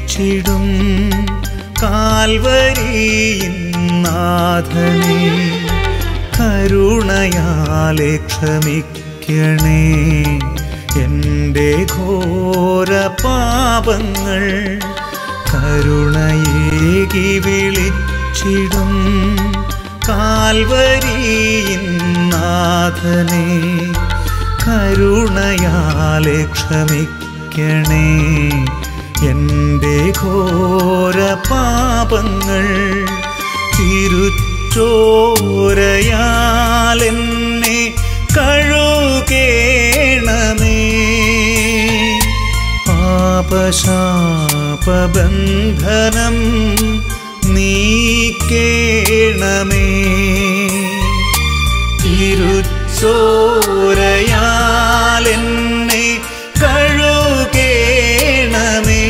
വിളിച്ചിടും കാൽവരിയിൻ നാഥനെ കരുണയാലെ ക്ഷമിക്കണേ എൻ്റെ ഘോര പാപങ്ങൾ കരുണയേകി വിളിച്ചിടും കാൽവരിയിൻ നാഥനെ കരുണയാലെ ക്ഷമിക്കണേ എൻ്റെ ഘോര പാപങ്ങൾ തിരുച്ചോരയാലെന്നെ കഴുകേണമേ പാപശാപബന്ധനം നീക്കേണമേ തിരുച്ചോരയാലെന്നെ കഴുകേണമേ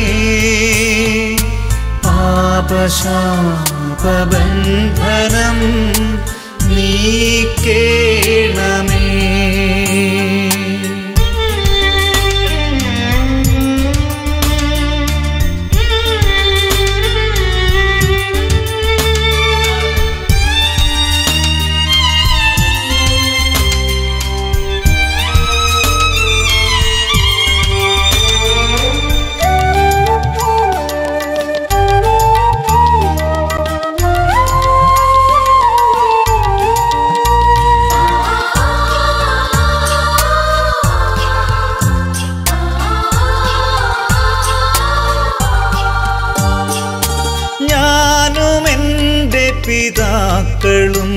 പാപശാപബന്ധനം നീക്കേണമേ ഞാനും എൻ്റെ പിതാക്കളും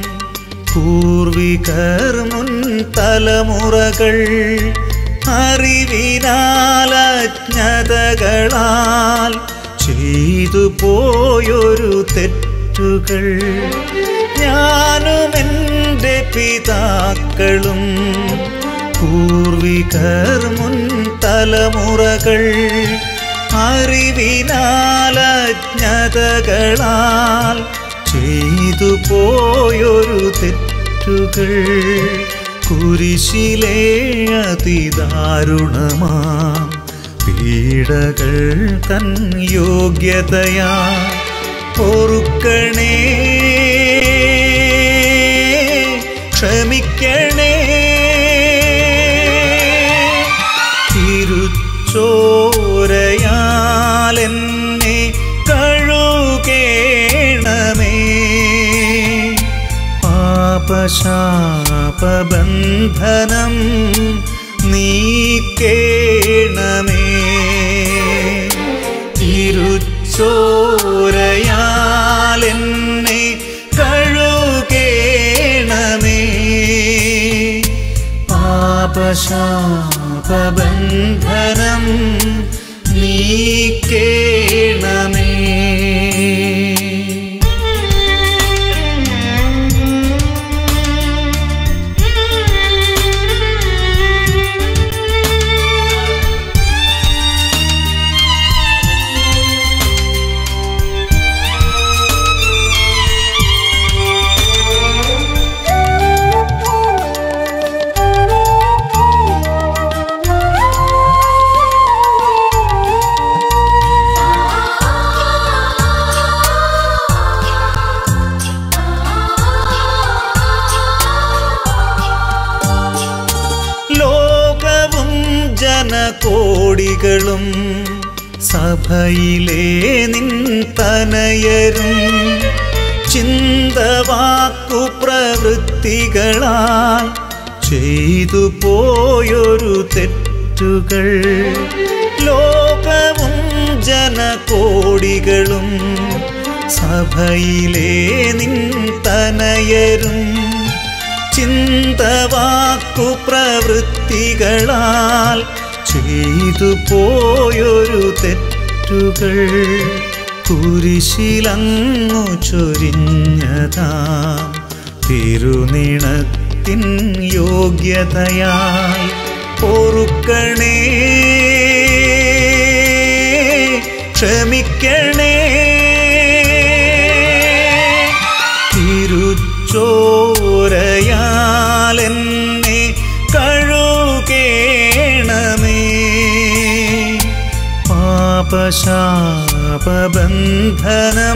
പൂർവികർ മുൻ തലമുറകൾ അറിവിനാലജ്ഞതകളാൽ ചെയ്തു പോയൊരു തെറ്റുകൾ ഞാനും എൻ്റെ പിതാക്കളും പൂർവികർ മുൻ തലമുറകൾ അറിവിനാലജ്ഞതകളാൽ ചെയ്തു പോയൊരു തെറ്റുകൾ കുരിശിലെ അതിദാരുണമാ പീഡകൾ തൻ യോഗ്യതയാ പൊറുക്കണേ ക്ഷമിക്കണേ തിരുച്ചോരയാലെന്നെ കഴുകേണമേ പാപശാപബന്ധനം നീക്കേണമേ തിരുച്ചോരയാലെന്നെ കഴുകേണമേ പാപശാപബന്ധനം നീക്കേണമേ ലോകവും ജനകോടികളും സഭയിലെ നിൻ തനയരും ചിന്തവാക്കു പ്രവൃത്തികളാൽ ചെയ്തു പോയൊരു തെറ്റുകൾ ലോകവും ജനകോടികളും സഭയിലെ നിൻ തനയരും ചിന്തവാക്കു പ്രവൃത്തികളാൽ ചെയ്തു പോയൊരു തെറ്റുകൾ കുരിശിലങ്ങു ചൊരിഞ്ഞതാം തിരുനിണത്തിൻ യോഗ്യതയായി പൊറുക്കണേ ക്ഷമിക്കണേ തിരുച്ചോരയാലെന്നെ കഴുകേണമേ പാപശാപബന്ധനം പാപശാപബന്ധനം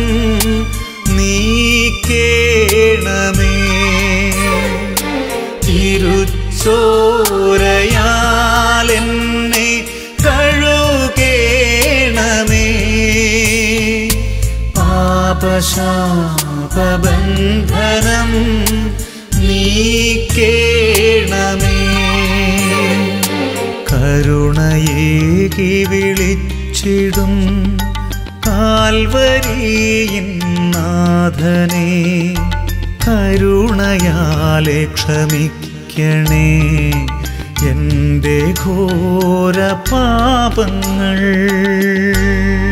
നീക്കേണമേ തിരുച്ചോരയാൽ എന്നെ കഴുകേണമേ പാപശാപബന്ധനം നീക്കേണമേ കരുണയേകി വിളിച്ചിടും കാൽവരിയിൻ നാഥനെ കരുണയാലെ ക്ഷമിക്കണേ എൻ്റെ ഘോര പാപങ്ങൾ